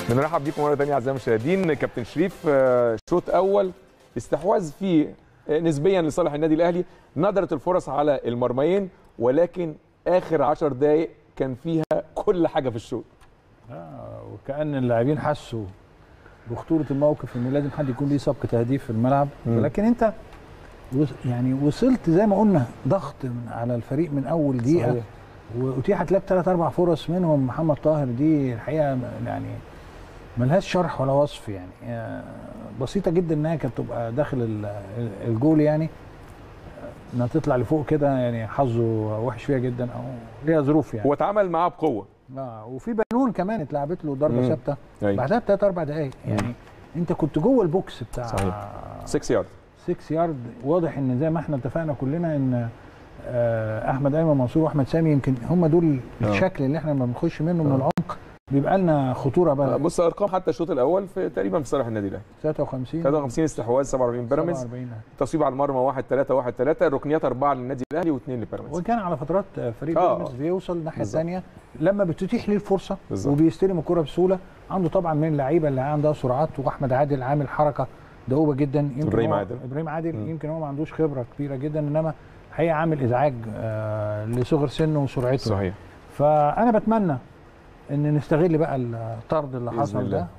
بنرحب بيكم مره ثانيه اعزائي المشاهدين كابتن شريف آه، شوط اول استحواذ فيه آه، نسبيا لصالح النادي الاهلي نظرت الفرص على المرميين ولكن اخر 10 دقائق كان فيها كل حاجه في الشوط آه، وكأن اللاعبين حسوا بخطورة الموقف ان لازم حد يكون ليه سبق تهديف في الملعب مم. ولكن انت وص- يعني وصلت زي ما قلنا ضغط من على الفريق من اول دقيقة صحيح. واتيحت لك ثلاث اربع فرص منهم محمد طاهر دي الحقيقة يعني ملهاش شرح ولا وصف يعني آه، بسيطة جدا انها كانت تبقى داخل ال- ال- الجول يعني انها تطلع لفوق كده يعني حظه وحش فيها جدا او ليها ظروف يعني هو اتعامل معاه بقوه اه وفي بنون كمان اتلعبت له ضربه مم. ثابته أيوة. بعدها بثلاث اربع دقائق يعني انت كنت جوه البوكس بتاع صحيح. 6 يارد 6 يارد واضح ان زي ما احنا اتفقنا كلنا ان آه، احمد ايمن منصور واحمد سامي يمكن هم دول آه. الشكل اللي احنا لما بنخش منه من آه. العمق بيبقى لنا خطوره بقى بص ارقام حتى الشوط الاول في تقريبا في صالح النادي الاهلي 53 53 استحواذ 47 بيراميدز 47. تصويب على المرمى 1 3 1 3 الركنيات اربعه للنادي الاهلي واثنين لبيراميدز وكان على فترات فريق آه. بيراميدز بيوصل الناحيه بالظبط. الثانيه لما بتتيح ليه الفرصه بالظبط. وبيستلم الكره بسهوله عنده طبعا من اللعيبه اللي عندها سرعات واحمد عادل عامل حركه دؤوبه جدا يمكن إبراهيم هو- عادل. ابراهيم عادل مم. يمكن هو ما عندوش خبره كبيره جدا انما الحقيقه عامل ازعاج آه لصغر سنه وسرعته صحيح فانا بتمنى ان نستغل بقى الطرد اللي بإذن حصل الله. ده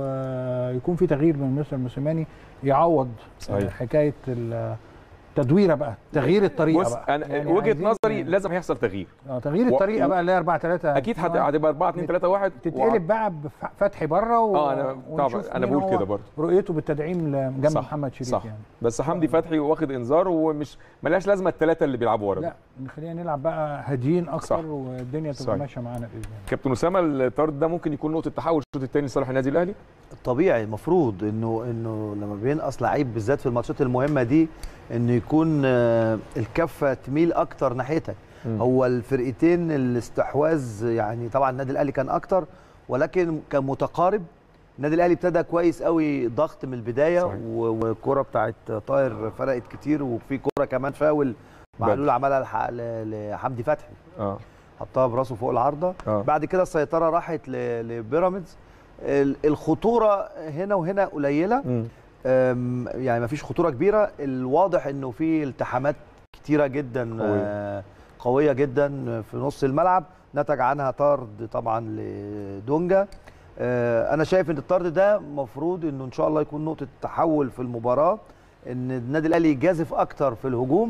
ويكون في تغيير من مستر موسيماني يعوض صحيح. آه، حكايه التدويره بقى تغيير الطريقه بص بقى انا يعني وجهه عايزين- نظري لازم هيحصل تغيير اه تغيير و- الطريقه و- بقى اللي هي 4 3 اكيد هت- هتبقى 4 2 3 1 تتقلب بقى بفتحي بره و... اه انا ونشوف طبعا انا مين بقول هو كده برضه رؤيته بالتدعيم ل- جنب صح، محمد شريف صح. يعني بس حمدي فتحي واخد انذار ومش ملهاش لازمه الثلاثه اللي بيلعبوا ورا لا خلينا نلعب بقى هاديين اكتر صح. والدنيا تبقى صحيح. ماشيه معانا باذن الله كابتن اسامه الطرد ده ممكن يكون نقطه تحول الشوط الثاني لصالح النادي الاهلي طبيعي المفروض انه انه لما بينقص لعيب بالذات في الماتشات المهمه دي انه يكون آه، الكفه تميل اكتر ناحيتك مم. هو الفرقتين الاستحواذ يعني طبعا النادي الاهلي كان اكتر ولكن كان متقارب النادي الاهلي ابتدى كويس قوي ضغط من البدايه صحيح. و- والكره بتاعت طاهر فرقت كتير وفي كره كمان فاول معلول عملها لح- ل- لحمدي فتحي اه حطها براسه فوق العارضه اه بعد كده السيطره راحت ل- لبيراميدز ال- الخطوره هنا وهنا قليله مم. أم، يعني ما فيش خطوره كبيره الواضح انه في التحامات كتيره جدا قوية. آه، قويه جدا في نص الملعب نتج عنها طرد طبعا لدونجا آه، انا شايف ان الطرد ده مفروض انه ان شاء الله يكون نقطه تحول في المباراه ان النادي الاهلي يجازف اكتر في الهجوم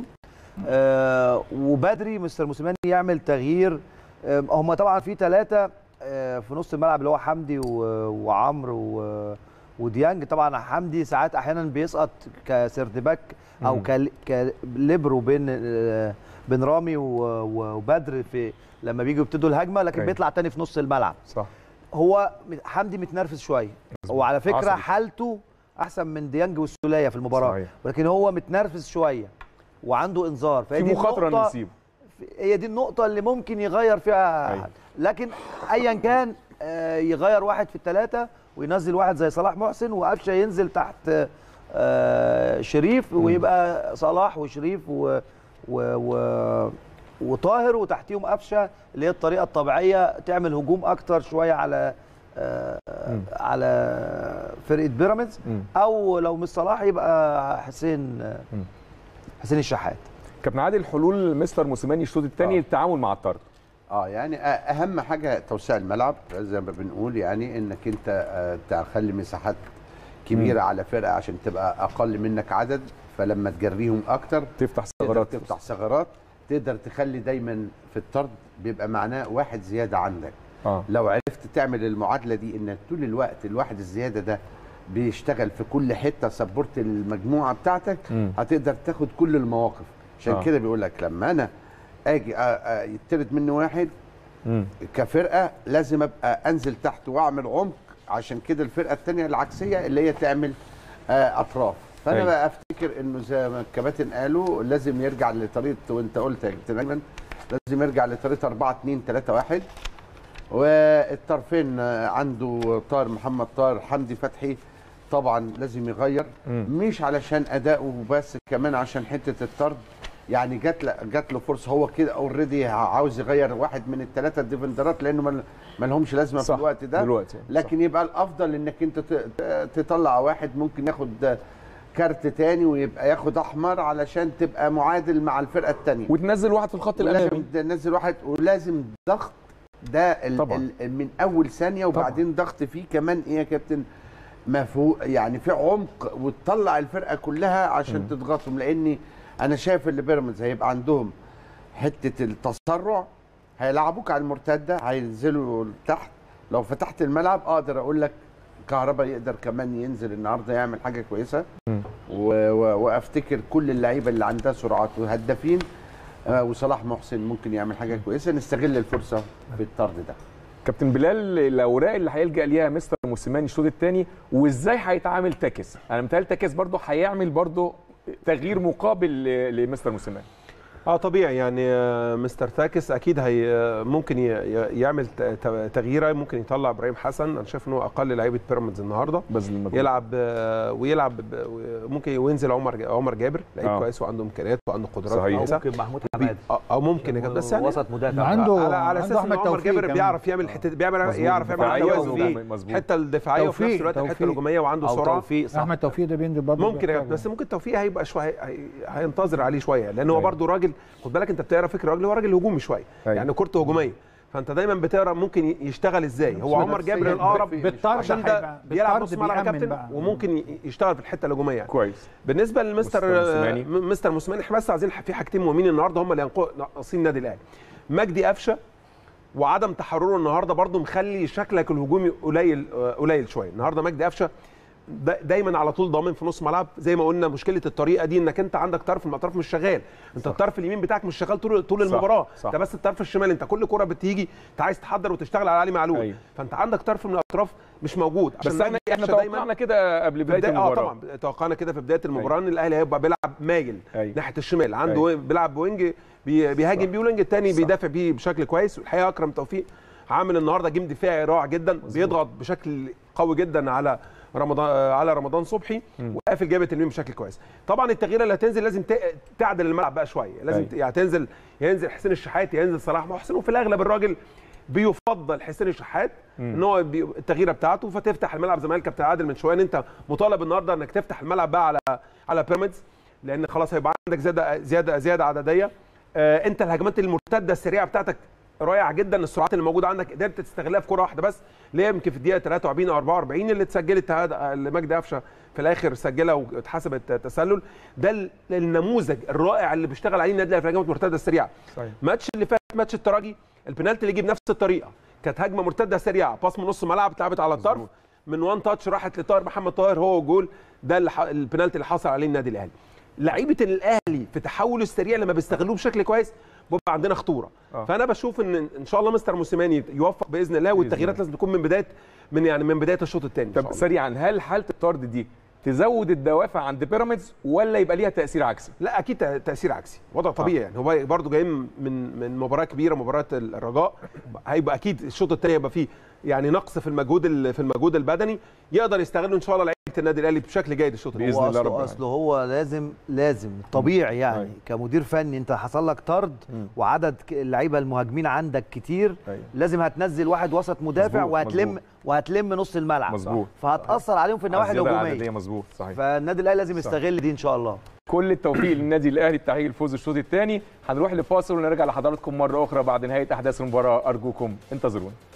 آه، وبدري مستر موسيماني يعمل تغيير آه، هم طبعا في ثلاثه في نص الملعب اللي هو حمدي و- وعمرو و- وديانج طبعا حمدي ساعات احيانا بيسقط كسيرد باك او مم. كل- كليبرو بين آه، بين رامي و- و- وبدر في لما بيجوا يبتدوا الهجمه لكن أيوة. بيطلع تاني في نص الملعب صح هو حمدي متنرفز شويه مظبوط. وعلى فكره عصبي. حالته احسن من ديانج والسوليه في المباراه صحيح. ولكن هو متنرفز شويه وعنده انذار في فهي دي مخاطره النقطة- نسيبه هي دي النقطة اللي ممكن يغير فيها أيوة. حد. لكن أيا كان آه، يغير واحد في الثلاثة وينزل واحد زي صلاح محسن وقفشة ينزل تحت آه، شريف ويبقى صلاح وشريف و و و وطاهر وتحتيهم قفشه اللي هي الطريقه الطبيعيه تعمل هجوم اكتر شويه على آه، مم. على فرقه بيراميدز مم. او لو مش صلاح يبقى حسين آه، مم. حسين الشحات كابتن عادل حلول مستر موسيماني الشوط الثاني آه. التعامل مع الطرد اه يعني أ- اهم حاجه توسيع الملعب زي ما بنقول يعني انك انت آه، تخلي مساحات كبيره على فرقه عشان تبقى اقل منك عدد فلما تجريهم اكتر تفتح تقدر ثغرات تفتح ثغرات تقدر تخلي دايما في الطرد بيبقى معناه واحد زياده عندك اه لو عرفت تعمل المعادله دي انك طول الوقت الواحد الزياده ده بيشتغل في كل حته سبورت المجموعه بتاعتك مم. هتقدر تاخد كل المواقف عشان آه. آه. كده بيقول لك لما انا اجي أ- أ- يطرد مني واحد مم. كفرقه لازم ابقى انزل تحت واعمل عمق عشان كده الفرقه الثانيه العكسيه اللي هي تعمل آه، اطراف فانا أيوة. بقى افتكر انه زي ما الكباتن قالوا لازم يرجع لطريقه وانت قلت يا كابتن ايمن لازم يرجع لطريقه 4 2 3 1 والطرفين آه، عنده طاهر محمد طاهر حمدي فتحي طبعا لازم يغير مم. مش علشان اداؤه بس كمان عشان حته الطرد يعني جات له جات له فرصه هو كده اوريدي عاوز يغير واحد من الثلاثه ديفندرات لانه ما ما لهمش لازمه في صح، الوقت ده دلوقتي، لكن يبقى الافضل انك انت ت- ت- تطلع واحد ممكن ياخد كارت تاني ويبقى ياخد احمر علشان تبقى معادل مع الفرقه الثانيه وتنزل واحد في الخط ولازم الامامي تنزل واحد ولازم ضغط ده ال طبعاً. ال من اول ثانيه وبعدين ضغط فيه كمان ايه يا كابتن مفهوم يعني في عمق وتطلع الفرقه كلها عشان تضغطهم لاني انا شايف اللي بيراميدز هيبقى عندهم حته التسرع هيلعبوك على المرتده هينزلوا تحت لو فتحت الملعب اقدر اقول لك كهربا يقدر كمان ينزل النهارده يعمل حاجه كويسه مم. و- و- وافتكر كل اللعيبه اللي عندها سرعات وهدافين آه، وصلاح محسن ممكن يعمل حاجه كويسه نستغل الفرصه في الطرد ده كابتن بلال الاوراق اللي هيلجا ليها مستر موسيماني الشوط الثاني وازاي هيتعامل تاكس انا متهيألي تاكس برضه هيعمل برضه تغيير مقابل ل- لمستر موسيماني اه طبيعي يعني آه، مستر تاكس اكيد هي آه، ممكن ي- ي- يعمل ت- ت- تغييره ممكن يطلع ابراهيم حسن انا شايف ان هو اقل لعيبه بيراميدز النهارده بذل المجهود يلعب آه، ويلعب ب- ممكن وينزل عمر عمر جابر لعيب آه. كويس وعنده امكانيات وعنده قدرات صحيح. او كويسه ممكن محمود حمادي أو- او ممكن يا كابتن، بس يعني وسط مدافع عنده على على اساس عنده ان أحمد عمر توفيق جابر كمان. بيعرف يعمل حته بيعمل مظبوط. يعرف يعمل دفاعية توازن وهجومية. في مظبوط. الحته الدفاعيه وفي نفس توفيق- الوقت الحته توفيق. الهجوميه وعنده او سرعه توفيق صح احمد توفيق ده بينزل برضه ممكن يا كابتن، بس ممكن توفيق هيبقى شويه هي- هينتظر عليه شويه لان هو أيوة. برده راجل خد بالك انت بتقرا فكر الراجل هو راجل هجومي شويه أيوة. يعني كورته هجوميه فانت دايما بتقرا ممكن يشتغل ازاي هو عمر نفسياً جابر الاقرب في- بالطرد عشان هيبقى- ده بيلعب نص بالطرد ملعب يا بيأمن كابتن بقى. وممكن ي- يشتغل في الحته الهجوميه يعني. كويس بالنسبه للمستر مستر موسيماني. م- مستر موسيماني احنا بس عايزين في حاجتين مهمين النهارده هم اللي ينقو- ناقصين النادي الاهلي مجدي قفشه وعدم تحرره النهارده برضو مخلي شكلك الهجومي قليل آه، قليل شويه النهارده مجدي قفشه دا- دايما على طول ضامن في نص ملعب زي ما قلنا مشكله الطريقه دي انك انت عندك طرف من الاطراف مش شغال انت صح. الطرف اليمين بتاعك مش شغال طول طول صح، المباراه صح. انت بس الطرف الشمال انت كل كره بتيجي انت عايز تحضر وتشتغل على علي معلول أيوة. فانت عندك طرف من الاطراف مش موجود عشان بس احنا مجدي احنا قفشة دايماً توقعنا كده قبل في بدايه بداية اه المباراه طبعا توقعنا كده في بدايه المباراه ان الاهلي هيبقى بيلعب مايل أيوة. ناحيه الشمال عنده أيوة. أيوة. بيلعب بوينج بي- بيهاجم صح. بيه والوينج الثاني صح. بيدافع بيه بشكل كويس والحقيقه اكرم توفيق عامل النهارده جيم دفاعي رائع جدا بيضغط بشكل قوي جدا على رمضان على رمضان صبحي وقافل جابه اليمين بشكل كويس طبعا التغييره اللي هتنزل لازم ت- تعدل الملعب بقى شويه لازم أيوة. ت- يعني تنزل ينزل حسين الشحات ينزل صلاح محسن وفي الاغلب الراجل بيفضل حسين الشحات ان هو بي- التغييره بتاعته فتفتح الملعب زي ما قال كابتن عادل من شويه ان انت مطالب النهارده انك تفتح الملعب بقى على على بيراميدز لان خلاص هيبقى عندك زياده زياده زياده عدديه آه انت الهجمات المرتده السريعه بتاعتك رائعه جدا السرعات اللي موجوده عندك قدرت تستغلها في كره واحده بس اللي هي يمكن في الدقيقه 43 او 44 اللي اتسجلت هذا- اللي مجدي قفشه في الاخر سجلها واتحسبت تسلل ده ال- النموذج الرائع اللي بيشتغل عليه النادي الاهلي في الهجمات المرتده السريعه صحيح. الماتش اللي فات ماتش الترجي البنالتي اللي جه بنفس الطريقه كانت هجمه مرتده سريعه باص من نص ملعب اتلعبت على الطرف من وان تاتش راحت لطاهر محمد طاهر هو جول ده اللي ح- البنالتي اللي حصل عليه النادي الاهلي لعيبه الاهلي في تحوله السريع لما بيستغلوه بشكل كويس بيبقى عندنا خطوره آه. فانا بشوف ان ان شاء الله مستر موسيماني يوفق باذن الله والتغييرات الله. لازم تكون من بدايه من يعني من بدايه الشوط الثاني طب سريعا هل حاله الطرد دي تزود الدوافع عند بيراميدز ولا يبقى ليها تاثير عكسي؟ لا اكيد تأ- تاثير عكسي وضع طبيعي يعني هو برضه جاي من من مباراه كبيره مباراه الرجاء هيبقى اكيد الشوط الثاني هيبقى فيه يعني نقص في المجهود ال- في المجهود البدني يقدر يستغله ان شاء الله لعيبه النادي الاهلي بشكل جيد الشوط الثاني بإذن هو الله أصله- رب العالمين. اصله هو لازم لازم طبيعي يعني أيوة. كمدير فني انت حصل لك طرد وعدد ك- اللعيبه المهاجمين عندك كتير أيوة. لازم هتنزل واحد وسط مدافع مظبوط، وهتلم مظبوط. وهتلم نص الملعب مظبوط. فهتاثر عليهم في النواحي الزيادة الهجوميه العددية مظبوط صحيح فالنادي الاهلي لازم صح. يستغل دي ان شاء الله كل التوفيق للنادي الاهلي بتحقيق الفوز الشوط الثاني هنروح لفاصل ونرجع لحضراتكم مره اخرى بعد نهايه احداث المباراه ارجوكم انتظرونا